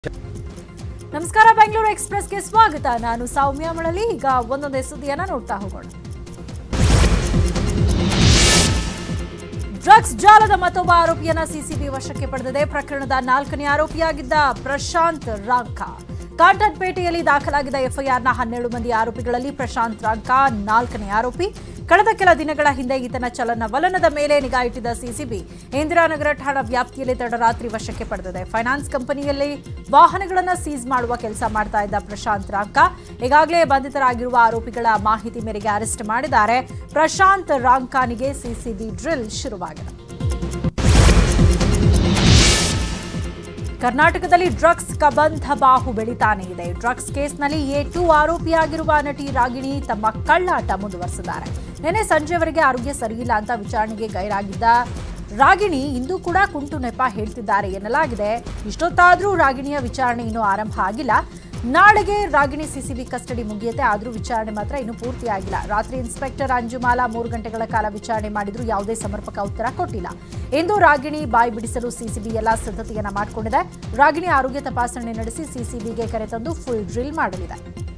ನಮಸ್ಕಾರ ಬೆಂಗಳೂರು ಎಕ್ಸ್ಪ್ರೆಸ್ಗೆ ಸ್ವಾಗತ ನಾನು ಸೌಮ್ಯ ಮಳಲಿ ಈಗ ಒಂದೊಂದೇ ಸುದ್ದಿಯನ್ನ ನೋಡ್ತಾ ಹೋಗೋಣ ಡ್ರಗ್ಸ್ ಜಾಲದ ಮತ್ತೊಬ್ಬ ಆರೋಪಿಯನ್ನ ಸಿಸಿಬಿ ವಶಕ್ಕೆ ಪಡೆದಿದೆ ಪ್ರಕರಣದ ನಾಲ್ಕನೇ ಆರೋಪಿಯಾಗಿದ್ದ ಪ್ರಶಾಂತ್ ರಾಂಕಾ ಕಾಟನ್ಪೇಟೆಯಲ್ಲಿ ದಾಖಲಾಗಿದ್ದ ಎಫ್ಐಆರ್ನ ಹನ್ನೆರಡು ಮಂದಿ ಆರೋಪಿಗಳಲ್ಲಿ ಪ್ರಶಾಂತ್ ರಾಂಕಾ ನಾಲ್ಕನೇ ಆರೋಪಿ ಕಳೆದ ಕೆಲ ದಿನಗಳ ಹಿಂದೆ ಈತನ ಚಲನವಲನದ ಮೇಲೆ ನಿಗಾ ಇಟ್ಟಿದ್ದ ಸಿಸಿಬಿ ಇಂದಿರಾನಗರ ಠಾಣಾ ವ್ಯಾಪ್ತಿಯಲ್ಲಿ ತಡರಾತ್ರಿ ವಶಕ್ಕೆ ಪಡೆದಿದೆ ಫೈನಾನ್ಸ್ ಕಂಪನಿಯಲ್ಲಿ ವಾಹನಗಳನ್ನು ಸೀಸ್ ಮಾಡುವ ಕೆಲಸ ಮಾಡ್ತಾ ಇದ್ದ ಪ್ರಶಾಂತ್ ರಾಂಕಾ ಈಗಾಗಲೇ ಬಂಧಿತರಾಗಿರುವ ಆರೋಪಿಗಳ ಮಾಹಿತಿ ಮೇರೆಗೆ ಅರೆಸ್ಟ್ ಮಾಡಿದ್ದಾರೆ ಪ್ರಶಾಂತ್ ರಾಂಕಾನಿಗೆ ಸಿಸಿಬಿ ಡ್ರಿಲ್ ಶುರುವಾಗಿದೆ ಕರ್ನಾಟಕದಲ್ಲಿ ಡ್ರಗ್ಸ್ ಕಬಂಧ ಬಾಹು ಬೆಳಿತಾನೆ ಇದೆ ಡ್ರಗ್ಸ್ ಕೇಸ್ನಲ್ಲಿ ಎ ಟು ಆರೋಪಿಯಾಗಿರುವ ನಟಿ ರಾಗಿಣಿ ತಮ್ಮ ಕಳ್ಳಾಟ ಮುಂದುವರೆಸಿದ್ದಾರೆ ನಿನ್ನೆ ಸಂಜೆವರೆಗೆ ಆರೋಗ್ಯ ಸರಿಯಿಲ್ಲ ಅಂತ ವಿಚಾರಣೆಗೆ ಗೈರಾಗಿದ್ದ ರಾಗಿಣಿ ಇಂದು ಕೂಡ ಕುಂಟು ನೆಪ ಹೇಳ್ತಿದ್ದಾರೆ ಎನ್ನಲಾಗಿದೆ ಇಷ್ಟೊತ್ತಾದರೂ ರಾಗಿಣಿಯ ವಿಚಾರಣೆ ಇನ್ನೂ ಆರಂಭ ಆಗಿಲ್ಲ ನಾಳೆಗೆ ರಾಗಿಣಿ ಸಿಸಿಬಿ ಕಸ್ಟಡಿ ಮುಗಿಯುತ್ತೆ ಆದರೂ ವಿಚಾರಣೆ ಮಾತ್ರ ಇನ್ನೂ ಪೂರ್ತಿಯಾಗಿಲ್ಲ ರಾತ್ರಿ ಇನ್ಸ್ಪೆಕ್ಟರ್ ಅಂಜುಮಾಲಾ ಮೂರು ಗಂಟೆಗಳ ಕಾಲ ವಿಚಾರಣೆ ಮಾಡಿದ್ರು ಯಾವುದೇ ಸಮರ್ಪಕ ಉತ್ತರ ಕೊಟ್ಟಿಲ್ಲ ಇಂದು ರಾಗಿಣಿ ಬಾಯಿ ಬಿಡಿಸಲು ಸಿಸಿಬಿ ಎಲ್ಲ ಸಿದ್ಧತೆಯನ್ನ ಮಾಡಿಕೊಂಡಿದೆ ರಾಗಿಣಿ ಆರೋಗ್ಯ ತಪಾಸಣೆ ನಡೆಸಿ ಸಿಸಿಬಿಗೆ ಕರೆತಂದು ಫುಲ್ ಡ್ರಿಲ್ ಮಾಡಲಿದೆ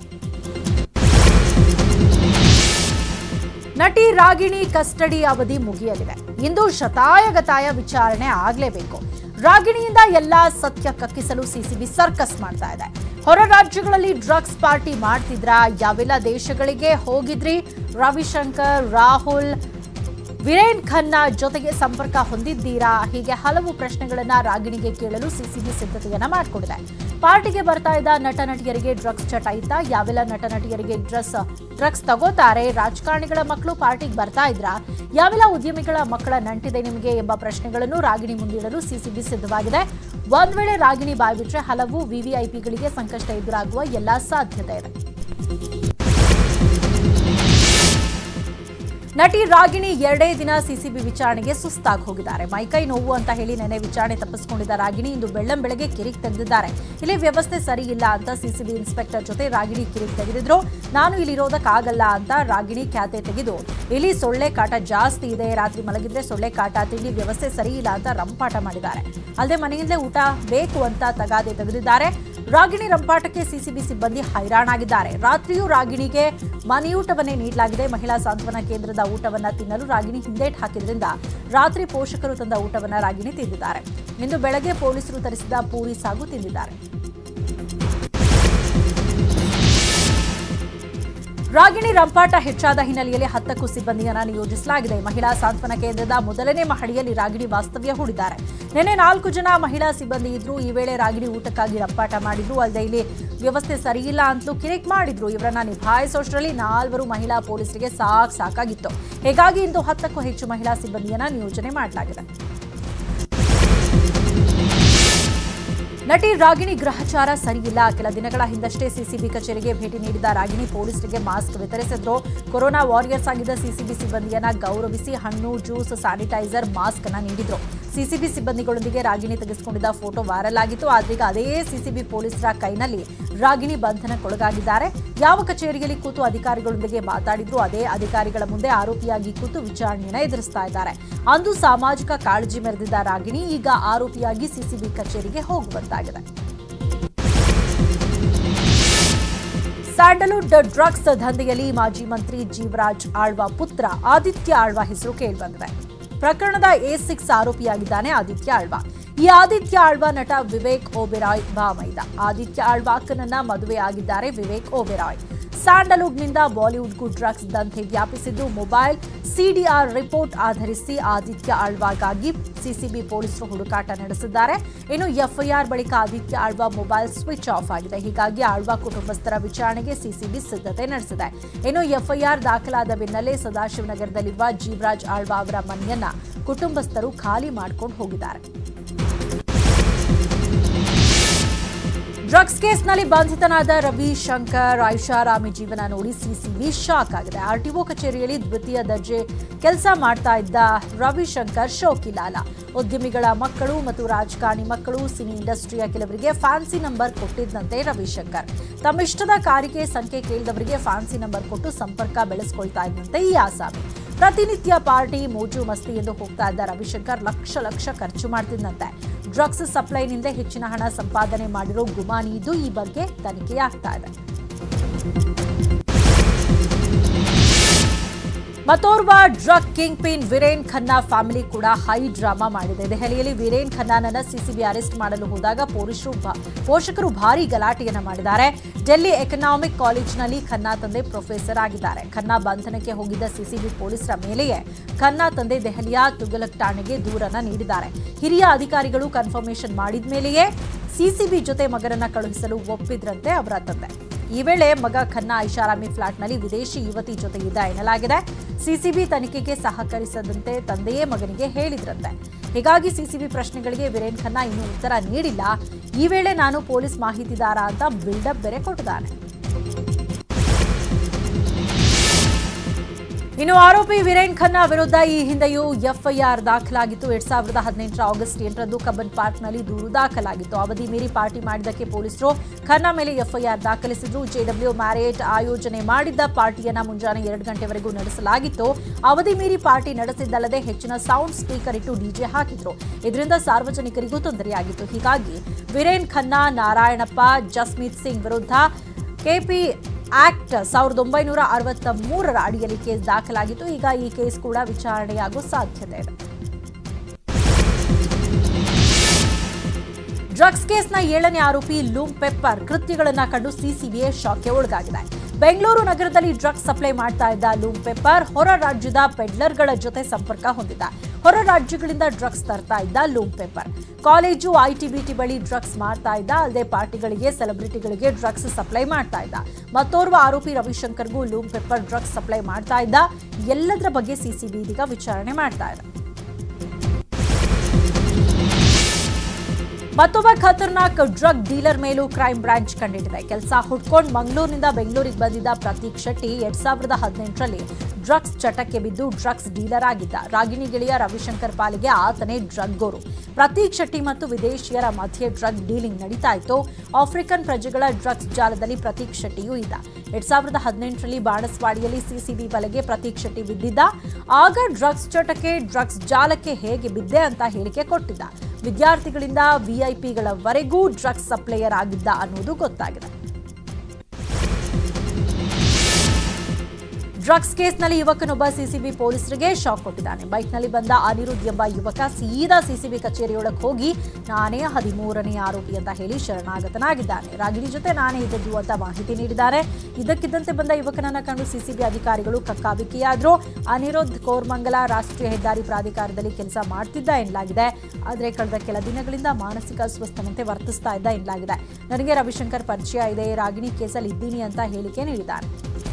ನಟಿ ರಾಗಿಣಿ ಕಸ್ಟಡಿ ಅವಧಿ ಮುಗಿಯಲಿದೆ ಇಂದು ಶತಾಯಗತಾಯ ವಿಚಾರಣೆ ಆಗಲೇಬೇಕು ರಾಗಿಣಿಯಿಂದ ಎಲ್ಲಾ ಸತ್ಯ ಕಕ್ಕಿಸಲು ಸಿಸಿಬಿ ಸರ್ಕಸ್ ಮಾಡ್ತಾ ಇದೆ ಹೊರ ರಾಜ್ಯಗಳಲ್ಲಿ ಡ್ರಗ್ಸ್ ಪಾರ್ಟಿ ಮಾಡ್ತಿದ್ರ ಯಾವೆಲ್ಲ ದೇಶಗಳಿಗೆ ಹೋಗಿದ್ರಿ ರವಿಶಂಕರ್ ರಾಹುಲ್ ವಿರೇನ್ ಖನ್ನಾ ಜೊತೆಗೆ ಸಂಪರ್ಕ ಹೊಂದಿದ್ದೀರಾ ಹೀಗೆ ಹಲವು ಪ್ರಶ್ನೆಗಳನ್ನ ರಾಗಿಣಿಗೆ ಕೇಳಲು ಸಿಸಿಬಿ ಸಿದ್ಧತೆಯನ್ನ ಮಾಡಿಕೊಂಡಿದೆ ಪಾರ್ಟಿಗೆ ಬರ್ತಾ ಇದ್ದ ನಟ ನಟಿಯರಿಗೆ ಡ್ರಗ್ಸ್ ಚಟ ಇತ್ತಾ ಯಾವೆಲ್ಲ ನಟ ನಟಿಯರಿಗೆ ಡ್ರಸ್ ಡ್ರಗ್ಸ್ ತಗೋತಾರೆ ರಾಜಕಾರಣಿಗಳ ಮಕ್ಕಳು ಪಾರ್ಟಿಗೆ ಬರ್ತಾ ಇದ್ರಾ ಯಾವೆಲ್ಲ ಉದ್ಯಮಿಗಳ ಮಕ್ಕಳ ನಂಟಿದೆ ನಿಮಗೆ ಎಂಬ ಪ್ರಶ್ನೆಗಳನ್ನು ರಾಗಿಣಿ ಮುಂದಿಡಲು ಸಿಸಿಬಿ ಸಿದ್ಧವಾಗಿದೆ ಒಂದ್ ವೇಳೆ ರಾಗಿಣಿ ಬಾಯ್ಬಿಟ್ರೆ ಹಲವು ವಿವಿಐಪಿಗಳಿಗೆ ಸಂಕಷ್ಟ ಎದುರಾಗುವ ಎಲ್ಲಾ ಸಾಧ್ಯತೆ ಇದೆ ನಟಿ ರಾಗಿಣಿ ಎರಡೇ ದಿನ ಸಿಸಿಬಿ ವಿಚಾರಣೆಗೆ ಸುಸ್ತಾಗಿ ಹೋಗಿದ್ದಾರೆ ಮೈಕೈ ನೋವು ಅಂತ ಹೇಳಿ ನೆನೆ ವಿಚಾರಣೆ ತಪ್ಪಿಸಿಕೊಂಡಿದ್ದ ರಾಗಿಣಿ ಇಂದು ಬೆಳ್ಳಂ ಬೆಳಗ್ಗೆ ಕಿರಿಕ್ ತೆಗೆದಿದ್ದಾರೆ ಇಲ್ಲಿ ವ್ಯವಸ್ಥೆ ಸರಿ ಇಲ್ಲ ಅಂತ ಸಿಸಿಬಿ ಇನ್ಸ್ಪೆಕ್ಟರ್ ಜೊತೆ ರಾಗಿಣಿ ಕಿರಿಕ್ ತೆಗೆದಿದ್ರು ನಾನು ಇಲ್ಲಿ ಇರೋದಕ್ಕಾಗಲ್ಲ ಅಂತ ರಾಗಿಣಿ ಖ್ಯಾತೆ ತೆಗೆದು ಇಲ್ಲಿ ಸೊಳ್ಳೆ ಕಾಟ ಜಾಸ್ತಿ ಇದೆ ರಾತ್ರಿ ಮಲಗಿದ್ರೆ ಸೊಳ್ಳೆ ಕಾಟ ತಿಂಡಿ ವ್ಯವಸ್ಥೆ ಸರಿ ಇಲ್ಲ ಅಂತ ರಂಪಾಟ ಮಾಡಿದ್ದಾರೆ ಅಲ್ಲದೆ ಮನೆಯಿಂದಲೇ ಊಟ ಬೇಕು ಅಂತ ತಗಾದೆ ತೆಗೆದಿದ್ದಾರೆ ರಾಗಿಣಿ ರಂಪಾಟಕ್ಕೆ ಸಿಸಿಬಿ ಸಿಬ್ಬಂದಿ ಹೈರಾಣಾಗಿದ್ದಾರೆ ರಾತ್ರಿಯೂ ರಾಗಿಣಿಗೆ ಮನೆಯೂಟವನ್ನೇ ನೀಡಲಾಗಿದೆ ಮಹಿಳಾ ಸಾಂತ್ವನ ಕೇಂದ್ರದ ಊಟವನ್ನ ತಿನ್ನಲು ರಾಗಿಣಿ ಹಿಂದೇಟ್ ಹಾಕಿದ್ರಿಂದ ರಾತ್ರಿ ಪೋಷಕರು ತಂದ ಊಟವನ್ನ ರಾಗಿಣಿ ತಿಂದಿದ್ದಾರೆ ಇಂದು ಬೆಳಗ್ಗೆ ಪೊಲೀಸರು ತರಿಸಿದ ಪೂರಿ ಸಾಗು ತಿಂದಿದ್ದಾರೆ ರಾಗಿಣಿ ರಂಪಾಟ ಹೆಚ್ಚಾದ ಹಿನ್ನೆಲೆಯಲ್ಲಿ ಹತ್ತಕ್ಕೂ ಸಿಬ್ಬಂದಿಯನ್ನ ನಿಯೋಜಿಸಲಾಗಿದೆ ಮಹಿಳಾ ಸಾಂತ್ವನ ಕೇಂದ್ರದ ಮೊದಲನೇ ಮಹಡಿಯಲ್ಲಿ ರಾಗಿಣಿ ವಾಸ್ತವ್ಯ ಹೂಡಿದ್ದಾರೆ ನಿನ್ನೆ ನಾಲ್ಕು ಜನ ಮಹಿಳಾ ಸಿಬ್ಬಂದಿ ಇದ್ರು ಈ ವೇಳೆ ರಾಗಿಣಿ ಊಟಕ್ಕಾಗಿ ರಂಪಾಟ ಮಾಡಿದ್ರು ಅಲ್ಲದೆ ಇಲ್ಲಿ ವ್ಯವಸ್ಥೆ ಸರಿಯಿಲ್ಲ ಅಂತಲೂ ಕಿರಿಕ್ ಮಾಡಿದ್ರು ಇವರನ್ನ ನಿಭಾಯಿಸೋಷ್ಟರಲ್ಲಿ ನಾಲ್ವರು ಮಹಿಳಾ ಪೊಲೀಸರಿಗೆ ಸಾಕ್ ಸಾಕಾಗಿತ್ತು ಹೀಗಾಗಿ ಇಂದು ಹತ್ತಕ್ಕೂ ಹೆಚ್ಚು ಮಹಿಳಾ ಸಿಬ್ಬಂದಿಯನ್ನ ನಿಯೋಜನೆ ಮಾಡಲಾಗಿದೆ ನಟಿ ರಾಗಿಣಿ ಗ್ರಹಚಾರ ಸರಿಯಿಲ್ಲ ಕೆಲ ದಿನಗಳ ಹಿಂದಷ್ಟೇ ಸಿಸಿಬಿ ಕಚೇರಿಗೆ ಭೇಟಿ ನೀಡಿದ ರಾಗಿಣಿ ಪೊಲೀಸರಿಗೆ ಮಾಸ್ಕ್ ವಿತರಿಸಿದ್ರು ಕೊರೋನಾ ವಾರಿಯರ್ಸ್ ಆಗಿದ್ದ ಸಿಸಿಬಿ ಸಿಬ್ಬಂದಿಯನ್ನ ಗೌರವಿಸಿ ಹಣ್ಣು ಜ್ಯೂಸ್ ಸ್ಯಾನಿಟೈಸರ್ ಮಾಸ್ಕ್ ಅನ್ನ ನೀಡಿದ್ರು ಸಿಸಿಬಿ ಸಿಬ್ಬಂದಿಗಳೊಂದಿಗೆ ರಾಗಿಣಿ ತೆಗೆಸಿಕೊಂಡಿದ್ದ ಫೋಟೋ ವೈರಲ್ ಆಗಿತ್ತು ಆದ್ರೀಗ ಅದೇ ಸಿಸಿಬಿ ಪೊಲೀಸರ ಕೈನಲ್ಲಿ ರಾಗಿಣಿ ಬಂಧನಕ್ಕೊಳಗಾಗಿದ್ದಾರೆ ಯಾವ ಕಚೇರಿಯಲ್ಲಿ ಕೂತು ಅಧಿಕಾರಿಗಳೊಂದಿಗೆ ಮಾತಾಡಿದ್ರು ಅದೇ ಅಧಿಕಾರಿಗಳ ಮುಂದೆ ಆರೋಪಿಯಾಗಿ ಕೂತು ವಿಚಾರಣೆಯನ್ನ ಎದುರಿಸ್ತಾ ಇದ್ದಾರೆ ಅಂದು ಸಾಮಾಜಿಕ ಕಾಳಜಿ ಮೆರೆದಿದ್ದ ರಾಗಿಣಿ ಈಗ ಆರೋಪಿಯಾಗಿ ಸಿಸಿಬಿ ಕಚೇರಿಗೆ ಹೋಗುವಂತಾಗಿದೆ ಸ್ಯಾಂಡಲ್ವುಡ್ ಡ್ರಗ್ಸ್ ದಂಧೆಯಲ್ಲಿ ಮಾಜಿ ಮಂತ್ರಿ ಜೀವರಾಜ್ ಆಳ್ವ ಪುತ್ರ ಆದಿತ್ಯ ಆಳ್ವ ಹೆಸರು ಕೇಳಿಬಂದಿದೆ ಪ್ರಕರಣದ ಎ ಸಿಕ್ಸ್ ಆರೋಪಿಯಾಗಿದ್ದಾನೆ ಆದಿತ್ಯ ಆಳ್ವ ಈ ಆದಿತ್ಯ ಆಳ್ವ ನಟ ವಿವೇಕ್ ಓಬೆರಾಯ್ ಬಾಮೈದ ಆದಿತ್ಯ ಆಳ್ವ ಅಕ್ಕನನ್ನ ಮದುವೆ ಆಗಿದ್ದಾರೆ ವಿವೇಕ್ ಓಬೆರಾಯ್ ಸ್ಯಾಂಡಲ್ವುಡ್ನಿಂದ ಬಾಲಿವುಡ್ಗೂ ಡ್ರಗ್ಸ್ ದಂಧೆ ವ್ಯಾಪಿಸಿದ್ದು ಮೊಬೈಲ್ ಸಿಡಿಆರ್ ರಿಪೋರ್ಟ್ ಆಧರಿಸಿ ಆದಿತ್ಯ ಆಳ್ವಾಗಾಗಿ ಸಿಸಿಬಿ ಪೊಲೀಸರು ಹುಡುಕಾಟ ನಡೆಸಿದ್ದಾರೆ ಇನ್ನು ಎಫ್ಐಆರ್ ಬಳಿಕ Aditya Alva mobile switch off ಆಗಿದೆ ಹೀಗಾಗಿ ಆಳ್ವಾ ಕುಟುಂಬಸ್ಥರ ವಿಚಾರಣೆಗೆ ಸಿಸಿಬಿ ಸಿದ್ಧತೆ ನಡೆಸಿದೆ ಇನ್ನು ಎಫ್ಐಆರ್ ದಾಖಲಾದ ಬೆನ್ನಲ್ಲೇ ಸದಾಶಿವನಗರದಲ್ಲಿರುವ ಜೀವರಾಜ್ ಆಳ್ವಾ ಅವರ ಮನೆಯನ್ನ ಕುಟುಂಬಸ್ಥರು ಖಾಲಿ ಮಾಡ್ಕೊಂಡು ಹೋಗಿದ್ದಾರೆ ಡ್ರಗ್ಸ್ ಕೇಸ್ನಲ್ಲಿ ಬಂಧಿತನಾದ ರವಿಶಂಕರ್ ಐಷಾರಾಮಿ ಜೀವನ ನೋಡಿ ಸಿಸಿಬಿ ಶಾಕ್ ಆಗಿದೆ ಆರ್ಟಿಒ ಕಚೇರಿಯಲ್ಲಿ ದ್ವಿತೀಯ ದರ್ಜೆ ಕೆಲಸ ಮಾಡ್ತಾ ಇದ್ದ ರವಿಶಂಕರ್ ಶೋಕಿಲಾಲ ಉದ್ಯಮಿಗಳ ಮಕ್ಕಳು ಮತ್ತು ರಾಜಕಾರಣಿ ಮಕ್ಕಳು ಸಿನಿ ಇಂಡಸ್ಟ್ರಿಯ ಕೆಲವರಿಗೆ ಫ್ಯಾನ್ಸಿ ನಂಬರ್ ಕೊಟ್ಟಿದ್ದಂತೆ ರವಿಶಂಕರ್ ತಮ್ಮಿಷ್ಟದ ಕಾರಿಗೆ ಸಂಖ್ಯೆ ಕೇಳಿದವರಿಗೆ ಫ್ಯಾನ್ಸಿ ನಂಬರ್ ಕೊಟ್ಟು ಸಂಪರ್ಕ ಬೆಳೆಸ್ಕೊಳ್ತಾ ಇದ್ದಂತೆ ಈ ಆಸಾಮಿ ಪ್ರತಿನಿತ್ಯ ಪಾರ್ಟಿ ಮೋಜು ಮಸ್ತಿ ಎಂದು ಹೋಗ್ತಾ ಇದ್ದ ರವಿಶಂಕರ್ ಲಕ್ಷ ಲಕ್ಷ ಖರ್ಚು ಮಾಡ್ತಿದ್ದಂತೆ ಡ್ರಗ್ಸ್ ಸಪ್ಲೈನಿಂದ ಹೆಚ್ಚಿನ ಹಣ ಸಂಪಾದನೆ ಮಾಡಿರೋ ಗುಮಾನಿ ಇದ್ದು ಈ ಬಗ್ಗೆ ತನಿಖೆಯಾಗ್ತಾ ಇದೆ ಮತ್ತೋರ್ವ drug kingpin Viren Khanna family ಕೂಡ ಹೈ ಡ್ರಾಮಾ ಮಾಡಿದೆ ದೆಹಲಿಯಲ್ಲಿ ವೀರೇನ್ ಖನ್ನಾನನ್ನ ಸಿಸಿಬಿ ಅರೆಸ್ಟ್ ಮಾಡಲು ಹೋದಾಗ ಪೊಲೀಸರು ಭಾ- ಪೋಷಕರು ಭಾರಿ ಗಲಾಟೆಯನ್ನ ಮಾಡಿದ್ದಾರೆ ಡೆಲ್ಲಿ ಎಕನಾಮಿಕ್ ಕಾಲೇಜಿನಲ್ಲಿ ಖನ್ನಾ ತಂದೆ ಪ್ರೊಫೆಸರ್ ಆಗಿದ್ದಾರೆ ಖನ್ನಾ ಬಂಧನಕ್ಕೆ ಹೋಗಿದ್ದ ಸಿಸಿಬಿ ಪೊಲೀಸರ ಮೇಲೆಯೇ ಖನ್ನಾ ತಂದೆ ದೆಹಲಿಯ ತುಗಲಕ್ ಠಾಣೆಗೆ ದೂರನ್ನ ನೀಡಿದ್ದಾರೆ ಹಿರಿಯ ಅಧಿಕಾರಿಗಳು ಕನ್ಫರ್ಮೇಷನ್ ಮಾಡಿದ ಮೇಲೆಯೇ ಸಿಸಿಬಿ ಜೊತೆ ಮಗನನ್ನ ಕಳುಹಿಸಲು ಒಪ್ಪಿದ್ರಂತೆ ಅವರ ತಂದೆ ಈ ವೇಳೆ ಮಗ ಖನ್ನಾ ಐಷಾರಾಮಿ ಫ್ಲಾಟ್ನಲ್ಲಿ ವಿದೇಶಿ ಯುವತಿ ಜೊತೆ ಇದ್ದ ಎನ್ನಲಾಗಿದೆ ಸಿಸಿಬಿ ತನಿಖೆಗೆ ಸಹಕರಿಸದಂತೆ ತಂದೆಯೇ ಮಗನಿಗೆ ಹೇಳಿದ್ರಂತೆ ಹೀಗಾಗಿ ಸಿಸಿಬಿ ಪ್ರಶ್ನೆಗಳಿಗೆ ವೀರೇನ್ ಖನ್ನಾ ಇನ್ನೂ ಉತ್ತರ ನೀಡಿಲ್ಲ ಈ ವೇಳೆ ನಾನು ಪೊಲೀಸ್ ಮಾಹಿತಿದಾರ ಅಂತ ಬಿಲ್ಡಪ್ ಬೇರೆ ಕೊಟ್ಟಿದ್ದಾನೆ ಇನ್ನು ಆರೋಪಿ ವೀರೇನ್ ಖನ್ನಾ ವಿರುದ್ಧ ಈ ಹಿಂದೆಯೂ ಎಫ್ಐಆರ್ ದಾಖಲಾಗಿತ್ತು ಎರಡ್ ಸಾವಿರದ ಹದಿನೆಂಟರ ಆಗಸ್ಟ್ ಎಂಟರಂದು ಕಬ್ಬನ್ ಪಾರ್ಕ್ನಲ್ಲಿ ದೂರು ದಾಖಲಾಗಿತ್ತು ಅವಧಿ ಮೀರಿ ಪಾರ್ಟಿ ಮಾಡಿದ್ದಕ್ಕೆ ಪೊಲೀಸರು ಖನ್ನಾ ಮೇಲೆ ಎಫ್ಐಆರ್ ದಾಖಲಿಸಿದ್ರು ಜೆಡಬ್ಲ್ಯೂ ಮ್ಯಾರೇಟ್ ಆಯೋಜನೆ ಮಾಡಿದ್ದ ಪಾರ್ಟಿಯನ್ನ ಮುಂಜಾನೆ ಎರಡು ಗಂಟೆವರೆಗೂ ನಡೆಸಲಾಗಿತ್ತು ಅವಧಿ ಮೀರಿ ಪಾರ್ಟಿ ನಡೆಸಿದ್ದಲ್ಲದೆ ಹೆಚ್ಚಿನ ಸೌಂಡ್ ಸ್ಪೀಕರ್ ಇಟ್ಟು ಡಿಜೆ ಹಾಕಿದ್ರು ಇದರಿಂದ ಸಾರ್ವಜನಿಕರಿಗೂ ತೊಂದರೆಯಾಗಿತ್ತು ಹೀಗಾಗಿ ವೀರೇನ್ ಖನ್ನಾ ನಾರಾಯಣಪ್ಪ ಜಸ್ಮೀತ್ ಸಿಂಗ್ ವಿರುದ್ಧ ಕೆಪಿ ಆಕ್ಟ್ ಸಾವಿರದ ಒಂಬೈನೂರ ಅರವತ್ತ ಮೂರರ ಅಡಿಯಲ್ಲಿ ಕೇಸ್ ದಾಖಲಾಗಿತ್ತು ಈಗ ಈ ಕೇಸ್ ಕೂಡ ವಿಚಾರಣೆಯಾಗುವ ಸಾಧ್ಯತೆ ಇದೆ ಡ್ರಗ್ಸ್ ಕೇಸ್ನ ಏಳನೇ ಆರೋಪಿ ಲೂಮ್ ಪೆಪ್ಪರ್ ಕೃತ್ಯಗಳನ್ನ ಕಂಡು ಸಿಸಿಬಿಐ ಶಾಕ್ಗೆ ಒಳಗಾಗಿದೆ ಬೆಂಗಳೂರು ನಗರದಲ್ಲಿ ಡ್ರಗ್ಸ್ ಸಪ್ಲೈ ಮಾಡ್ತಾ ಇದ್ದ ಲೂಮ್ ಪೆಪ್ಪರ್ ಹೊರ ರಾಜ್ಯದ ಪೆಡ್ಲರ್ಗಳ ಜೊತೆ ಸಂಪರ್ಕ ಹೊಂದಿದ್ದ ಹೊರ ರಾಜ್ಯಗಳಿಂದ ಡ್ರಗ್ಸ್ ತರ್ತಾ ಇದ್ದ ಲೂಮ್ ಪೆಪ್ಪರ್ ಕಾಲೇಜು ಐಟಿಬಿಟಿ ಬಳಿ ಡ್ರಗ್ಸ್ ಮಾರ್ತಾ ಇದ್ದ ಅಲ್ಲದೆ ಪಾರ್ಟಿಗಳಿಗೆ ಸೆಲೆಬ್ರಿಟಿಗಳಿಗೆ ಡ್ರಗ್ಸ್ ಸಪ್ಲೈ ಮಾಡ್ತಾ ಇದ್ದ ಮತ್ತೋರ್ವ ಆರೋಪಿ ರವಿಶಂಕರ್ಗೂ ಲೂಮ್ ಪೆಪ್ಪರ್ ಡ್ರಗ್ಸ್ ಸಪ್ಲೈ ಮಾಡ್ತಾ ಇದ್ದ ಎಲ್ಲದರ ಬಗ್ಗೆ ಸಿಸಿಬಿ ಇದೀಗ ವಿಚಾರಣೆ ಮಾಡ್ತಾ ಇದೆ ಮತ್ತೊಬ್ಬ ಖತರ್ನಾಕ್ ಡ್ರಗ್ ಡೀಲರ್ ಮೇಲೂ ಕ್ರೈಮ್ ಬ್ರಾಂಚ್ ಕಂಡಿಡಿದೆ ಕೆಲಸ ಹುಡ್ಕೊಂಡು ಮಂಗಳೂರಿನಿಂದ ಬೆಂಗಳೂರಿಗೆ ಬಂದಿದ್ದ ಪ್ರತೀಕ್ ಶೆಟ್ಟಿ ಎರಡ್ ಸಾವಿರದ ಹದಿನೆಂಟರಲ್ಲಿ ಡ್ರಗ್ಸ್ ಚಟಕ್ಕೆ ಬಿದ್ದು ಡ್ರಗ್ಸ್ ಡೀಲರ್ ಆಗಿದ್ದ ರಾಗಿಣಿ ಗೆಳೆಯ ರವಿಶಂಕರ್ ಪಾಲಿಗೆ ಆತನೇ ಡ್ರಗ್ ಗೋರು ಪ್ರತೀಕ್ ಶೆಟ್ಟಿ ಮತ್ತು ವಿದೇಶಿಯರ ಮಧ್ಯೆ ಡ್ರಗ್ ಡೀಲಿಂಗ್ ನಡೀತಾ ಇತ್ತು ಆಫ್ರಿಕನ್ ಪ್ರಜೆಗಳ ಡ್ರಗ್ಸ್ ಜಾಲದಲ್ಲಿ ಪ್ರತೀಕ್ ಶೆಟ್ಟಿಯೂ ಇದ್ದ ಎರಡ್ ಸಾವಿರದ ಹದಿನೆಂಟರಲ್ಲಿ ಬಾಣಸ್ವಾಡಿಯಲ್ಲಿ ಸಿಸಿಬಿ ಬಲೆಗೆ ಪ್ರತೀಕ್ ಶೆಟ್ಟಿ ಬಿದ್ದಿದ್ದ ಆಗ ಡ್ರಗ್ಸ್ ಚಟಕ್ಕೆ ಡ್ರಗ್ಸ್ ಜಾಲಕ್ಕೆ ಹೇಗೆ ಬಿದ್ದೆ ಅಂತ ಹೇಳಿಕೆ ಕೊಟ್ಟಿದ್ದ ವಿದ್ಯಾರ್ಥಿಗಳಿಂದ ವಿಐಪಿಗಳವರೆಗೂ ಡ್ರಗ್ಸ್ ಸಪ್ಲೈಯರ್ ಆಗಿದ್ದ ಅನ್ನೋದು ಗೊತ್ತಾಗಿದೆ ಡ್ರಗ್ಸ್ ಕೇಸ್ನಲ್ಲಿ ಯುವಕನೊಬ್ಬ ಸಿಸಿಬಿ ಪೊಲೀಸರಿಗೆ ಶಾಕ್ ಕೊಟ್ಟಿದ್ದಾನೆ ಬೈಕ್ನಲ್ಲಿ ಬಂದ ಅನಿರುದ್ಧ್ ಎಂಬ ಯುವಕ ಸೀದಾ ಸಿಸಿಬಿ ಕಚೇರಿಯೊಳಗೆ ಹೋಗಿ ನಾನೇ ಹದಿಮೂರನೇ ಆರೋಪಿ ಅಂತ ಹೇಳಿ ಶರಣಾಗತನಾಗಿದ್ದಾನೆ ರಾಗಿಣಿ ಜೊತೆ ನಾನೇ ಇದ್ದದ್ದು ಅಂತ ಮಾಹಿತಿ ನೀಡಿದ್ದಾರೆ ಇದಕ್ಕಿದ್ದಂತೆ ಬಂದ ಯುವಕನನ್ನ ಕಂಡು ಸಿಸಿಬಿ ಅಧಿಕಾರಿಗಳು ಕಕ್ಕಾಬಿಕ್ಕಿಯಾದ್ರು ಅನಿರುದ್ಧ್ ಕೋರ್ಮಂಗಲ ರಾಷ್ಟ್ರೀಯ ಹೆದ್ದಾರಿ ಪ್ರಾಧಿಕಾರದಲ್ಲಿ ಕೆಲಸ ಮಾಡ್ತಿದ್ದ ಎನ್ನಲಾಗಿದೆ ಆದರೆ ಕಳೆದ ಕೆಲ ದಿನಗಳಿಂದ ಮಾನಸಿಕ ಅಸ್ವಸ್ಥನಂತೆ ವರ್ತಿಸ್ತಾ ಇದ್ದ ಎನ್ನಲಾಗಿದೆ ನನಗೆ ರವಿಶಂಕರ್ ಪರಿಚಯ ಇದೆ ರಾಗಿಣಿ ಕೇಸಲ್ಲಿ ಇದ್ದೀನಿ ಅಂತ ಹೇಳಿಕೆ ನೀಡಿದ್ದಾರೆ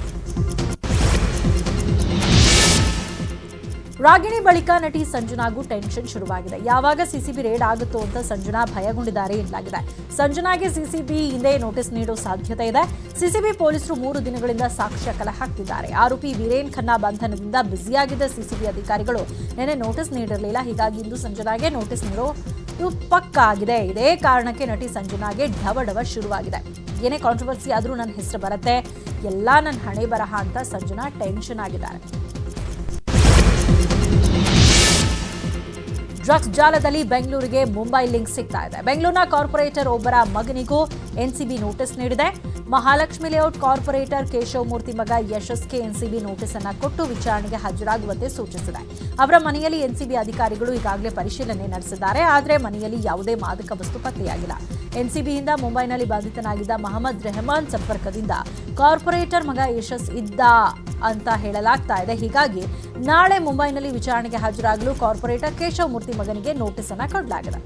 ರಾಗಿಣಿ ಬಳಿಕ ನಟಿ ಸಂಜನಾಗೂ ಟೆನ್ಷನ್ ಶುರುವಾಗಿದೆ ಯಾವಾಗ ಸಿಸಿಬಿ ರೇಡ್ ಆಗುತ್ತೋ ಅಂತ ಸಂಜನಾ ಭಯಗೊಂಡಿದ್ದಾರೆ ಎನ್ನಲಾಗಿದೆ ಸಂಜನಾಗೆ ಸಿಸಿಬಿ ಹಿಂದೆ ನೋಟಿಸ್ ನೀಡೋ ಸಾಧ್ಯತೆ ಇದೆ ಸಿಸಿಬಿ ಪೊಲೀಸರು ಮೂರು ದಿನಗಳಿಂದ ಸಾಕ್ಷ್ಯ ಕಲೆ ಹಾಕ್ತಿದ್ದಾರೆ ಆರೋಪಿ ವೀರೇನ್ ಖನ್ನಾ ಬಂಧನದಿಂದ ಬ್ಯುಸಿಯಾಗಿದ್ದ ಸಿಸಿಬಿ ಅಧಿಕಾರಿಗಳು ನಿನ್ನೆ ನೋಟಿಸ್ ನೀಡಿರಲಿಲ್ಲ ಹೀಗಾಗಿ ಇಂದು ಸಂಜನಾಗೆ ನೋಟಿಸ್ ನೀಡೋ ಇದು ಪಕ್ಕಾ ಆಗಿದೆ ಇದೇ ಕಾರಣಕ್ಕೆ ನಟಿ ಸಂಜನಾಗೆ ಢವ ಢವ ಶುರುವಾಗಿದೆ ಏನೇ ಕಾಂಟ್ರವರ್ಸಿ ಆದರೂ ನನ್ನ ಹೆಸರು ಬರುತ್ತೆ ಎಲ್ಲ ನನ್ನ ಹಣೆ ಬರಹ ಅಂತ ಸಂಜನಾ ಟೆನ್ಷನ್ ಆಗಿದ್ದಾರೆ ಡ್ರಗ್ಸ್ ಜಾಲದಲ್ಲಿ ಬೆಂಗಳೂರಿಗೆ ಮುಂಬೈ ಲಿಂಕ್ ಸಿಗ್ತಾ ಇದೆ ಬೆಂಗಳೂರಿನ ಕಾರ್ಪೊರೇಟರ್ ಒಬ್ಬರ ಮಗನಿಗೂ ಎನ್ಸಿಬಿ ನೋಟಿಸ್ ನೀಡಿದೆ ಮಹಾಲಕ್ಷ್ಮಿ ಲೇಔಟ್ ಕಾರ್ಪೊರೇಟರ್ ಕೇಶವ್ ಮೂರ್ತಿ ಮಗ ಯಶಸ್ಗೆ ಎನ್ಸಿಬಿ ನೋಟಿಸ್ ಅನ್ನ ಕೊಟ್ಟು ವಿಚಾರಣೆಗೆ ಹಾಜರಾಗುವಂತೆ ಸೂಚಿಸಿದೆ ಅವರ ಮನೆಯಲ್ಲಿ ಎನ್ಸಿಬಿ ಅಧಿಕಾರಿಗಳು ಈಗಾಗಲೇ ಪರಿಶೀಲನೆ ನಡೆಸಿದ್ದಾರೆ ಆದರೆ ಮನೆಯಲ್ಲಿ ಯಾವುದೇ ಮಾದಕ ವಸ್ತು ಪತ್ತೆಯಾಗಿಲ್ಲ ಎನ್ಸಿಬಿಯಿಂದ ಮುಂಬೈನಲ್ಲಿ ಬಂಧಿತನಾಗಿದ್ದ ಮಹಮ್ಮದ್ ರೆಹಮಾನ್ ಸಂಪರ್ಕದಿಂದ ಕಾರ್ಪೊರೇಟರ್ ಮಗ ಯಶಸ್ ಇದ್ದ ಅಂತ ಹೇಳಲಾಗ್ತಾ ಇದೆ ಹೀಗಾಗಿ ನಾಳೆ ಮುಂಬೈನಲ್ಲಿ ವಿಚಾರಣೆಗೆ ಹಾಜರಾಗಲು ಕಾರ್ಪೊರೇಟರ್ ಕೇಶವ್ ಮೂರ್ತಿ ಮಗನಿಗೆ ನೋಟಿಸ್ ಅನ್ನ ಕೊಡಲಾಗಿದೆ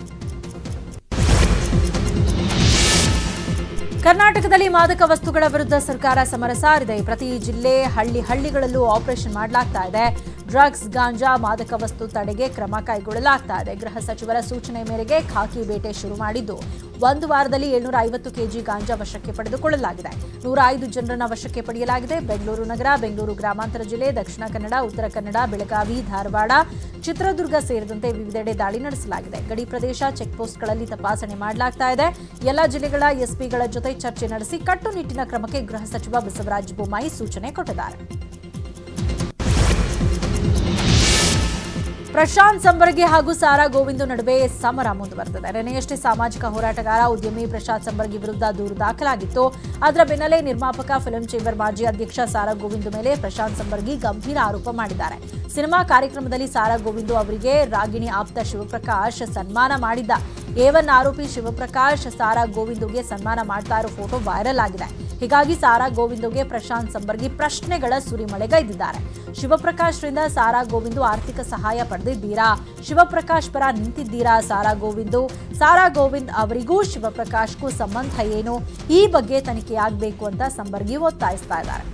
ಕರ್ನಾಟಕದಲ್ಲಿ ಮಾದಕ ವಸ್ತುಗಳ ವಿರುದ್ಧ ಸರ್ಕಾರ ಸಮರ ಸಾರಿದೆ ಪ್ರತಿ ಜಿಲ್ಲೆ ಹಳ್ಳಿ ಹಳ್ಳಿಗಳಲ್ಲೂ ಆಪರೇಷನ್ ಮಾಡಲಾಗ್ತಾ ಇದೆ ಡ್ರಗ್ಸ್ ಗಾಂಜಾ ಮಾದಕ ವಸ್ತು ತಡೆಗೆ ಕ್ರಮ ಕೈಗೊಳ್ಳಲಾಗ್ತಾ ಇದೆ ಗೃಹ ಸಚಿವರ ಸೂಚನೆ ಮೇರೆಗೆ ಖಾಕಿ ಬೇಟೆ ಶುರು ಮಾಡಿದ್ದು ಒಂದು ವಾರದಲ್ಲಿ ಏಳ್ನೂರ ಐವತ್ತು ಕೆಜಿ ಗಾಂಜಾ ವಶಕ್ಕೆ ಪಡೆದುಕೊಳ್ಳಲಾಗಿದೆ ನೂರ ಐದು ಜನರನ್ನ ವಶಕ್ಕೆ ಪಡೆಯಲಾಗಿದೆ ಬೆಂಗಳೂರು ನಗರ ಬೆಂಗಳೂರು ಗ್ರಾಮಾಂತರ ಜಿಲ್ಲೆ ದಕ್ಷಿಣ ಕನ್ನಡ ಉತ್ತರ ಕನ್ನಡ ಬೆಳಗಾವಿ ಧಾರವಾಡ ಚಿತ್ರದುರ್ಗ ಸೇರಿದಂತೆ ವಿವಿಧೆಡೆ ದಾಳಿ ನಡೆಸಲಾಗಿದೆ ಗಡಿ ಪ್ರದೇಶ ಚೆಕ್ಪೋಸ್ಟ್ಗಳಲ್ಲಿ ತಪಾಸಣೆ ಮಾಡಲಾಗ್ತಾ ಇದೆ ಎಲ್ಲ ಜಿಲ್ಲೆಗಳ ಎಸ್ಪಿಗಳ ಜೊತೆ ಚರ್ಚೆ ನಡೆಸಿ ಕಟ್ಟುನಿಟ್ಟಿನ ಕ್ರಮಕ್ಕೆ ಗೃಹ ಸಚಿವ ಬಸವರಾಜ ಬೊಮ್ಮಾಯಿ ಸೂಚನೆ ಕೊಟ್ಟಿದ್ದಾರೆ ಪ್ರಶಾಂತ್ ಸಂಬರ್ಗಿ ಹಾಗೂ ಸಾರಾ ಗೋವಿಂದು ನಡುವೆ ಸಮರ ಮುಂದುವರೆದಿದೆ ನಿನ್ನೆಯಷ್ಟೇ ಸಾಮಾಜಿಕ ಹೋರಾಟಗಾರ ಉದ್ಯಮಿ ಪ್ರಶಾಂತ್ ಸಂಬರ್ಗಿ ವಿರುದ್ಧ ದೂರು ದಾಖಲಾಗಿತ್ತು ಅದರ ಬೆನ್ನಲ್ಲೇ ನಿರ್ಮಾಪಕ ಫಿಲ್ಮ್ ಚೇಂಬರ್ ಮಾಜಿ ಅಧ್ಯಕ್ಷ ಸಾರಾ ಗೋವಿಂದು ಮೇಲೆ ಪ್ರಶಾಂತ್ ಸಂಬರ್ಗಿ ಗಂಭೀರ ಆರೋಪ ಮಾಡಿದ್ದಾರೆ ಸಿನಿಮಾ ಕಾರ್ಯಕ್ರಮದಲ್ಲಿ ಸಾರಾ ಗೋವಿಂದು ಅವರಿಗೆ ರಾಗಿಣಿ ಆಪ್ತ ಶಿವಪ್ರಕಾಶ್ ಸನ್ಮಾನ ಮಾಡಿದ್ದ ಏವನ್ ಆರೋಪಿ ಶಿವಪ್ರಕಾಶ್ ಸಾರಾ ಗೋವಿಂದುಗೆ ಸನ್ಮಾನ ಮಾಡ್ತಾ ಇರೋ ಫೋಟೋ ವೈರಲ್ ಆಗಿದೆ ಹೀಗಾಗಿ ಸಾರಾ ಗೋವಿಂದುಗೆ ಪ್ರಶಾಂತ್ ಸಂಬರ್ಗಿ ಪ್ರಶ್ನೆಗಳ ಸುರಿಮಳೆಗೈದಿದ್ದಾರೆ ಶಿವಪ್ರಕಾಶ್ರಿಂದ ಸಾರಾ ಗೋವಿಂದು ಆರ್ಥಿಕ ಸಹಾಯ ಪಡೆದಿದ್ದೀರಾ ಶಿವಪ್ರಕಾಶ್ ಪರ ನಿಂತಿದ್ದೀರಾ ಸಾರಾ ಗೋವಿಂದು ಸಾರಾ ಗೋವಿಂದ್ ಅವರಿಗೂ ಶಿವಪ್ರಕಾಶ್ಗೂ ಸಂಬಂಧ ಏನು ಈ ಬಗ್ಗೆ ತನಿಖೆಯಾಗಬೇಕು ಅಂತ ಸಂಬರ್ಗಿ ಒತ್ತಾಯಿಸ್ತಾ ಇದ್ದಾರೆ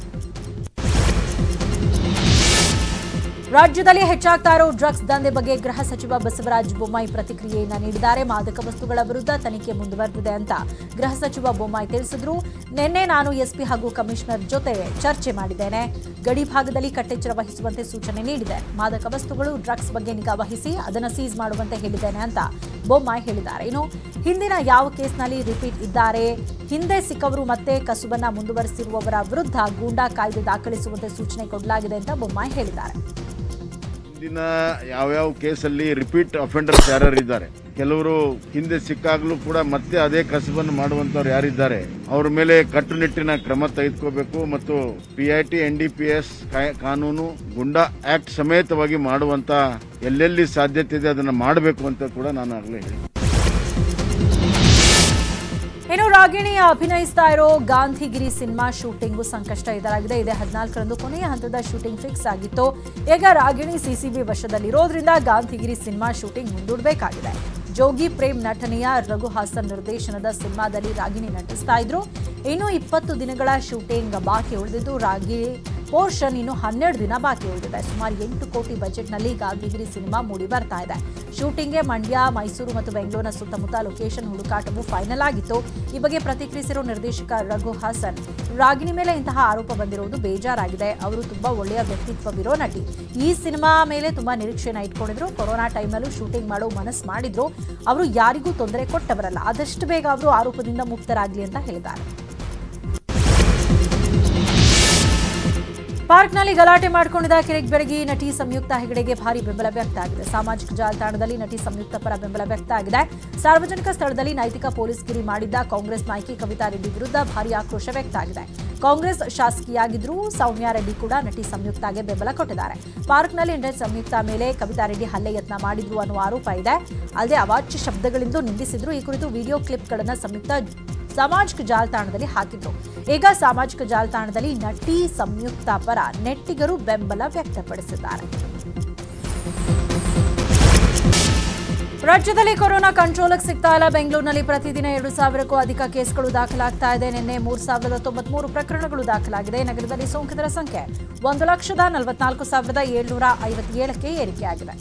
ರಾಜ್ಯದಲ್ಲಿ ಹೆಚ್ಚಾಗ್ತಾ ಇರೋ ಡ್ರಗ್ಸ್ ದಂಧೆ ಬಗ್ಗೆ ಗೃಹ ಸಚಿವ ಬಸವರಾಜ ಬೊಮ್ಮಾಯಿ ಪ್ರತಿಕ್ರಿಯೆಯನ್ನ ನೀಡಿದ್ದಾರೆ ಮಾದಕ ವಸ್ತುಗಳ ವಿರುದ್ಧ ತನಿಖೆ ಮುಂದುವರೆದಿದೆ ಅಂತ ಗೃಹ ಸಚಿವ ಬೊಮ್ಮಾಯಿ ತಿಳಿಸಿದ್ರು ನಿನ್ನೆ ನಾನು ಎಸ್ಪಿ ಹಾಗೂ ಕಮಿಷನರ್ ಜೊತೆ ಚರ್ಚೆ ಮಾಡಿದ್ದೇನೆ ಗಡಿ ಭಾಗದಲ್ಲಿ ಕಟ್ಟೆಚ್ಚರ ವಹಿಸುವಂತೆ ಸೂಚನೆ ನೀಡಿದೆ ಮಾದಕ ವಸ್ತುಗಳು ಡ್ರಗ್ಸ್ ಬಗ್ಗೆ ನಿಗಾ ವಹಿಸಿ ಅದನ್ನು ಸೀಸ್ ಮಾಡುವಂತೆ ಹೇಳಿದ್ದೇನೆ ಅಂತ ಬೊಮ್ಮಾಯಿ ಹೇಳಿದ್ದಾರೆ ಇನ್ನು ಹಿಂದಿನ ಯಾವ ಕೇಸ್ನಲ್ಲಿ ರಿಪೀಟ್ ಇದ್ದಾರೆ ಹಿಂದೆ ಸಿಕ್ಕವರು ಮತ್ತೆ ಕಸುಬನ್ನ ಮುಂದುವರೆಸಿರುವವರ ವಿರುದ್ಧ ಗೂಂಡಾ ಕಾಯ್ದೆ ದಾಖಲಿಸುವಂತೆ ಸೂಚನೆ ಕೊಡಲಾಗಿದೆ ಅಂತ ಬೊಮ್ಮಾಯಿ ಹೇಳಿದ್ದಾರೆ ಹಿಂದಿನ ಯಾವ್ಯಾವ ಕೇಸಲ್ಲಿ ರಿಪೀಟ್ ಅಫೆಂಡರ್ಸ್ ಯಾರ್ಯಾರು ಇದ್ದಾರೆ ಕೆಲವರು ಹಿಂದೆ ಸಿಕ್ಕಾಗ್ಲೂ ಕೂಡ ಮತ್ತೆ ಅದೇ ಕಸಬನ್ನು ಮಾಡುವಂತವ್ರು ಯಾರಿದ್ದಾರೆ ಅವ್ರ ಮೇಲೆ ಕಟ್ಟುನಿಟ್ಟಿನ ಕ್ರಮ ತೆಗೆದುಕೋಬೇಕು ಮತ್ತು P I T N D P S ಕಾನೂನು ಗುಂಡಾ ಆಕ್ಟ್ ಸಮೇತವಾಗಿ ಮಾಡುವಂತ ಎಲ್ಲೆಲ್ಲಿ ಸಾಧ್ಯತೆ ಇದೆ ಅದನ್ನ ಮಾಡಬೇಕು ಅಂತ ಕೂಡ ನಾನು ಆಗ್ಲೇ ಹೇಳಿ ಇನ್ನು ರಾಗಿಣಿ ಅಭಿನಯಿಸ್ತಾ ಇರೋ ಗಾಂಧಿಗಿರಿ ಸಿನಿಮಾ ಶೂಟಿಂಗು ಸಂಕಷ್ಟ ಎದುರಾಗಿದೆ ಇದೇ ಹದಿನಾಲ್ಕರಂದು ಕೊನೆಯ ಹಂತದ ಶೂಟಿಂಗ್ ಫಿಕ್ಸ್ ಆಗಿತ್ತು ಈಗ ರಾಗಿಣಿ ಸಿಸಿಬಿ ವಶದಲ್ಲಿರೋದ್ರಿಂದ ಗಾಂಧಿಗಿರಿ ಸಿನಿಮಾ ಶೂಟಿಂಗ್ ಮುಂದೂಡಬೇಕಾಗಿದೆ ಜೋಗಿ ಪ್ರೇಮ್ ನಟನೆಯ ರಘು ಹಾಸನ್ ನಿರ್ದೇಶನದ ಸಿನಿಮಾದಲ್ಲಿ ರಾಗಿಣಿ ನಟಿಸ್ತಾ ಇದ್ರು ಇನ್ನು ಇಪ್ಪತ್ತು ದಿನಗಳ ಶೂಟಿಂಗ್ ಬಾಕಿ ಉಳಿದಿದ್ದು ರಾಗಿ ಪೋರ್ಷನ್ ಇನ್ನು ಹನ್ನೆರಡು ದಿನ ಬಾಕಿ ಉಳಿದಿದೆ ಸುಮಾರು ಎಂಟು ಕೋಟಿ ಬಜೆಟ್ನಲ್ಲಿ ಗಾಂಧಿಗಿರಿ ಸಿನಿಮಾ ಮೂಡಿ ಬರ್ತಾ ಇದೆ ಶೂಟಿಂಗ್ಗೆ ಮಂಡ್ಯ ಮೈಸೂರು ಮತ್ತು ಬೆಂಗಳೂರಿನ ಸುತ್ತಮುತ್ತ ಲೊಕೇಶನ್ ಹುಡುಕಾಟವು ಫೈನಲ್ ಆಗಿತ್ತು ಈ ಬಗ್ಗೆ ಪ್ರತಿಕ್ರಿಯಿಸಿರೋ ನಿರ್ದೇಶಕ ರಘು ಹಾಸನ್ ರಾಗಿಣಿ ಮೇಲೆ ಇಂತಹ ಆರೋಪ ಬಂದಿರುವುದು ಬೇಜಾರಾಗಿದೆ ಅವರು ತುಂಬಾ ಒಳ್ಳೆಯ ವ್ಯಕ್ತಿತ್ವವಿರೋ ನಟಿ ಈ ಸಿನಿಮಾ ಮೇಲೆ ತುಂಬಾ ನಿರೀಕ್ಷೆನ ಇಟ್ಕೊಂಡಿದ್ರು ಕೊರೋನಾ ಟೈಮಲ್ಲೂ ಶೂಟಿಂಗ್ ಮಾಡೋ ಮನಸ್ಸು ಮಾಡಿದ್ರು ಅವರು ಯಾರಿಗೂ ತೊಂದರೆ ಕೊಟ್ಟವರಲ್ಲ ಆದಷ್ಟು ಬೇಗ ಅವರು ಆರೋಪದಿಂದ ಮುಕ್ತರಾಗ್ಲಿ ಅಂತ ಹೇಳಿದ್ದಾರೆ ಪಾರ್ಕ್ನಲ್ಲಿ ಗಲಾಟೆ ಮಾಡಿಕೊಂಡಿದ್ದ ಕಿರಿಕ್ ಬೆಳಗಿ ನಟಿ ಸಂಯುಕ್ತ ಹೆಗಡೆಗೆ ಭಾರಿ ಬೆಂಬಲ ವ್ಯಕ್ತ ಆಗಿದೆ ಸಾಮಾಜಿಕ ಜಾಲತಾಣದಲ್ಲಿ ನಟಿ ಸಂಯುಕ್ತ ಪರ ಬೆಂಬಲ ವ್ಯಕ್ತ ಆಗಿದೆ ಸಾರ್ವಜನಿಕ ಸ್ಥಳದಲ್ಲಿ ನೈತಿಕ ಪೊಲೀಸ್ಗಿರಿ ಮಾಡಿದ್ದ ಕಾಂಗ್ರೆಸ್ ನಾಯಕಿ ಕವಿತಾ ರೆಡ್ಡಿ ವಿರುದ್ಧ ಭಾರಿ ಆಕ್ರೋಶ ವ್ಯಕ್ತ ಆಗಿದೆ ಕಾಂಗ್ರೆಸ್ ಶಾಸಕಿಯಾಗಿದ್ದರೂ ಸೌಮ್ಯ ರೆಡ್ಡಿ ಕೂಡ ನಟಿ ಸಂಯುಕ್ತಾಗೆ ಬೆಂಬಲ ಕೊಟ್ಟಿದ್ದಾರೆ ಪಾರ್ಕ್ನಲ್ಲಿ ನಟಿ ಸಂಯುಕ್ತ ಮೇಲೆ ಕವಿತಾ ರೆಡ್ಡಿ ಹಲ್ಲೆ ಯತ್ನ ಮಾಡಿದ್ರು ಅನ್ನುವ ಆರೋಪ ಇದೆ ಅಲ್ಲದೆ ಅವಾಚ್ಯ ಶಬ್ದಗಳಿಂದ ನಿಂದಿಸಿದ್ರು ಈ ಕುರಿತು ವಿಡಿಯೋ ಕ್ಲಿಪ್ಗಳನ್ನು ಸಂಯುಕ್ತ ಸಾಮಾಜಿಕ ಜಾಲತಾಣದಲ್ಲಿ ಹಾಕಿದ್ರು ಈಗ ಸಾಮಾಜಿಕ ಜಾಲತಾಣದಲ್ಲಿ ನಟಿ ಸಂಯುಕ್ತ ಪರ ನೆಟ್ಟಿಗರು ಬೆಂಬಲ ವ್ಯಕ್ತಪಡಿಸಿದ್ದಾರೆ ರಾಜ್ಯದಲ್ಲಿ ಕೊರೋನಾ ಕಂಟ್ರೋಲ್ಗೆ ಸಿಗ್ತಾ ಇಲ್ಲ ಬೆಂಗಳೂರಿನಲ್ಲಿ ಪ್ರತಿದಿನ ಎರಡು ಸಾವಿರಕ್ಕೂ ಅಧಿಕ ಕೇಸ್ಗಳು ದಾಖಲಾಗ್ತಾ ಇದೆ ನಿನ್ನೆ ಮೂರು ಸಾವಿರದ ತೊಂಬತ್ಮೂರು ಪ್ರಕರಣಗಳು ದಾಖಲಾಗಿದೆ ನಗರದಲ್ಲಿ ಸೋಂಕಿತರ ಸಂಖ್ಯೆ ಒಂದು ಲಕ್ಷದ ನಲವತ್ನಾಲ್ಕು ಸಾವಿರದ ಏಳ್ನೂರ ಐವತ್ತೇಳಕ್ಕೆ ಏರಿಕೆಯಾಗಿದೆ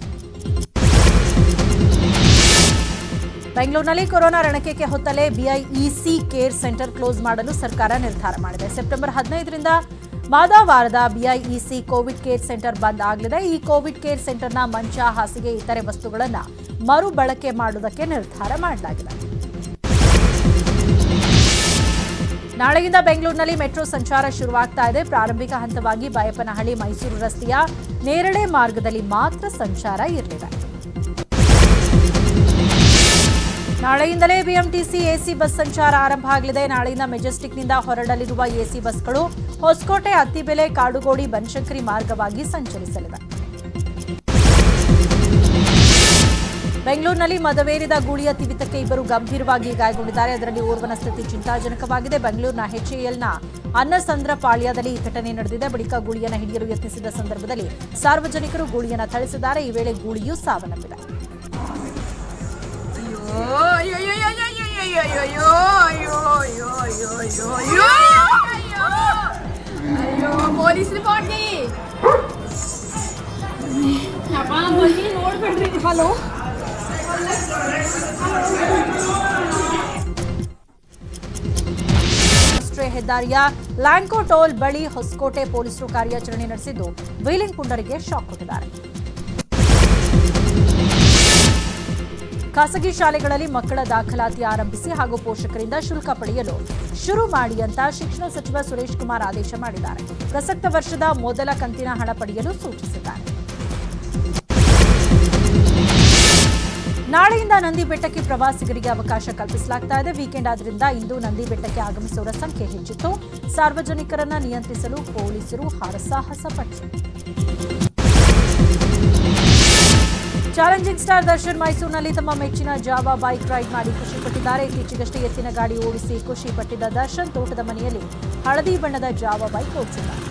ಬೆಂಗಳೂರಿನಲ್ಲಿ ಕೊರೋನಾ ರಣಕೇಕೆ ಹೊತ್ತಲೇ ಬಿಐಇಸಿ ಕೇರ್ ಸೆಂಟರ್ ಕ್ಲೋಸ್ ಮಾಡಲು ಸರ್ಕಾರ ನಿರ್ಧಾರ ಮಾಡಿದೆ ಸೆಪ್ಟೆಂಬರ್ ಹದಿನೈದರಿಂದ ಮಾದಾವಾರದ ಬಿಐಇಸಿ ಕೋವಿಡ್ ಕೇರ್ ಸೆಂಟರ್ ಬಂದ್ ಆಗಲಿದೆ ಈ ಕೋವಿಡ್ ಕೇರ್ ಸೆಂಟರ್ನ ಮಂಚ ಹಾಸಿಗೆ ಇತರೆ ವಸ್ತುಗಳನ್ನು ಮರು ಬಳಕೆ ಮಾಡುವುದಕ್ಕೆ ನಿರ್ಧಾರ ಮಾಡಲಾಗಿದೆ ನಾಳೆಯಿಂದ ಬೆಂಗಳೂರಿನಲ್ಲಿ ಮೆಟ್ರೋ ಸಂಚಾರ ಶುರುವಾಗ್ತಾ ಇದೆ ಪ್ರಾರಂಭಿಕ ಹಂತವಾಗಿ ಬಯಪನಹಳ್ಳಿ ಮೈಸೂರು ರಸ್ತೆಯ ನೇರಳೆ ಮಾರ್ಗದಲ್ಲಿ ಮಾತ್ರ ಸಂಚಾರ ಇರಲಿದೆ ನಾಳೆಯಿಂದಲೇ ಬಿಎಂಟಿಸಿ ಎಸಿ ಬಸ್ ಸಂಚಾರ ಆರಂಭ ಆಗಲಿದೆ ನಾಳೆಯಿಂದ ಮೆಜೆಸ್ಟಿಕ್ನಿಂದ ಹೊರಡಲಿರುವ ಎಸಿ ಬಸ್ಗಳು ಹೊಸಕೋಟೆ ಅತ್ತಿಬೆಲೆ ಕಾಡುಗೋಡಿ ಬನಶಂಕರಿ ಮಾರ್ಗವಾಗಿ ಸಂಚರಿಸಲಿವೆ ಬೆಂಗಳೂರಿನಲ್ಲಿ ಮದವೇರಿದ ಗೂಳಿಯ ತಿವಿತಕ್ಕೆ ಇಬ್ಬರು ಗಂಭೀರವಾಗಿ ಗಾಯಗೊಂಡಿದ್ದಾರೆ ಅದರಲ್ಲಿ ಓರ್ವನ ಸ್ಥಿತಿ ಚಿಂತಾಜನಕವಾಗಿದೆ ಬೆಂಗಳೂರಿನ ಎಚ್ಎಎಲ್ನ ಅನ್ನಸಂದ್ರ ಪಾಳ್ಯದಲ್ಲಿ ಈ ಘಟನೆ ನಡೆದಿದೆ ಬಳಿಕ ಗೂಳಿಯನ್ನು ಹಿಡಿಯಲು ಯತ್ನಿಸಿದ ಸಂದರ್ಭದಲ್ಲಿ ಸಾರ್ವಜನಿಕರು ಗೂಳಿಯನ್ನು ಥಳಿಸಿದ್ದಾರೆ ಈ ವೇಳೆ ಗೂಳಿಯೂ ಸಾವನ್ನಪ್ಪಿದೆ ಅಯ್ಯೋ ಅಯ್ಯೋ ಅಯ್ಯೋ ಅಯ್ಯೋ ಅಯ್ಯೋ ಅಯ್ಯೋ ಅಯ್ಯೋ ಅಯ್ಯೋ ಅಯ್ಯೋ ಅಯ್ಯೋ ಅಯ್ಯೋ ಅಯ್ಯೋ ಪೊಲೀಸ್ ರಿಪೋರ್ಟ್ಗೆ ನೋಡ್ಬೇಡ್ರಿ ಹಲೋ ರಾಷ್ಟ್ರೀಯ ಹೆದ್ದಾರಿಯ ಲ್ಯಾಂಕೋ ಟೋಲ್ ಬಳಿ ಹೊಸಕೋಟೆ ಪೊಲೀಸರು ಕಾರ್ಯಾಚರಣೆ ನಡೆಸಿದ್ದು ವೀಲಿಂಗ್ ಪುಂಡರಿಗೆ ಶಾಕ್ ಕೊಟ್ಟಿದ್ದಾರೆ ಖಾಸಗಿ ಶಾಲೆಗಳಲ್ಲಿ ಮಕ್ಕಳ ದಾಖಲಾತಿ ಆರಂಭಿಸಿ ಹಾಗೂ ಪೋಷಕರಿಂದ ಶುಲ್ಕ ಪಡೆಯಲು ಶುರು ಮಾಡಿ ಅಂತ ಶಿಕ್ಷಣ ಸಚಿವ ಸುರೇಶ್ ಕುಮಾರ್ ಆದೇಶ ಮಾಡಿದ್ದಾರೆ ಪ್ರಸಕ್ತ ವರ್ಷದ ಮೊದಲ ಕಂತಿನ ಹಣ ಪಡೆಯಲು ಸೂಚಿಸಿದ್ದಾರೆ ನಾಳೆಯಿಂದ ನಂದಿ ಬೆಟ್ಟಕ್ಕೆ ಪ್ರವಾಸಿಗರಿಗೆ ಅವಕಾಶ ಕಲ್ಪಿಸಲಾಗ್ತಾ ಇದೆ ವೀಕೆಂಡ್ ಆದ್ರಿಂದ ಇಂದು ನಂದಿ ಬೆಟ್ಟಕ್ಕೆ ಆಗಮಿಸುವವರ ಸಂಖ್ಯೆ ಹೆಚ್ಚಿತ್ತು ಸಾರ್ವಜನಿಕರನ್ನ ನಿಯಂತ್ರಿಸಲು ಪೊಲೀಸರು ಹರಸಾಹಸ ಪಟ್ಟರು ಚಾಲೆಂಜಿಂಗ್ ಸ್ಟಾರ್ ದರ್ಶನ್ ಮೈಸೂರಿನಲ್ಲಿ ತಮ್ಮ ಮೆಚ್ಚಿನ ಜಾವಾ ಬೈಕ್ ರೈಡ್ ಮಾಡಿ ಖುಷಿಪಟ್ಟಿದ್ದಾರೆ ಇತ್ತೀಚೆಗಷ್ಟೇ ಎತ್ತಿನ ಗಾಡಿ ಓಡಿಸಿ ಖುಷಿ ಪಟ್ಟಿದ್ದ ದರ್ಶನ್ ತೋಟದ ಮನೆಯಲ್ಲಿ ಹಳದಿ ಬಣ್ಣದ ಜಾವಾ ಬೈಕ್ ಓಡಿಸಿದ್ದಾರೆ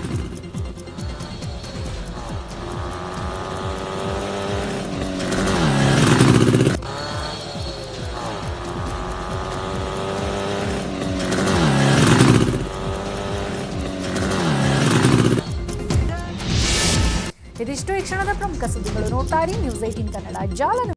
ಇದಿಷ್ಟು ಈ ಕ್ಷಣದ ಪ್ರಮುಖ ಸುದ್ದಿಗಳು ನೋಡ್ತಾ ಇರಿ ನ್ಯೂಸ್ ಏಟೀನ್ ಕನ್ನಡ ಜಾಲ